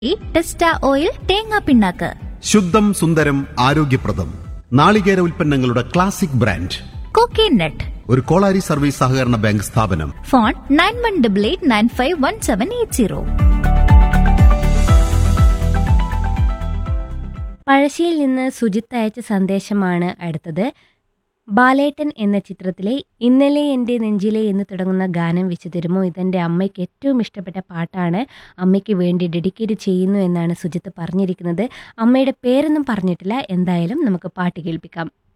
ടെസ്റ്റ oil തേങ്ങാ പിണ്ണാക്ക് ശുദ്ധം സുന്ദരം ആരോഗ്യപ്രദം നാളികേര ഉൽപ്പന്നങ്ങളുടെ ക്ലാസിക് ബ്രാൻഡ് കോക്കേനട്ട് ഒരു കോളാരി സർവീസ് സഹകരണ ബാങ്ക് സ്ഥാപനം phone nine one double eight nine five one seven eight zero പഴശ്ശിയിൽ നിന്ന് സുജിത്ത് അയച്ച സന്ദേശമാണ് അടുത്തത് ബാലേട്ടൻ എന്ന ചിത്രത്തിലെ ഇന്നലെ എൻ്റെ നെഞ്ചിലെ എന്ന് തുടങ്ങുന്ന ഗാനം വെച്ച് തരുമോ ഇതെൻ്റെ അമ്മയ്ക്ക് ഏറ്റവും ഇഷ്ടപ്പെട്ട പാട്ടാണ് അമ്മയ്ക്ക് വേണ്ടി ഡെഡിക്കേറ്റ് ചെയ്യുന്നു എന്നാണ് സുജിത്ത് പറഞ്ഞിരിക്കുന്നത് അമ്മയുടെ പേരൊന്നും പറഞ്ഞിട്ടില്ല എന്തായാലും നമുക്ക് പാട്ട് കേൾപ്പിക്കാം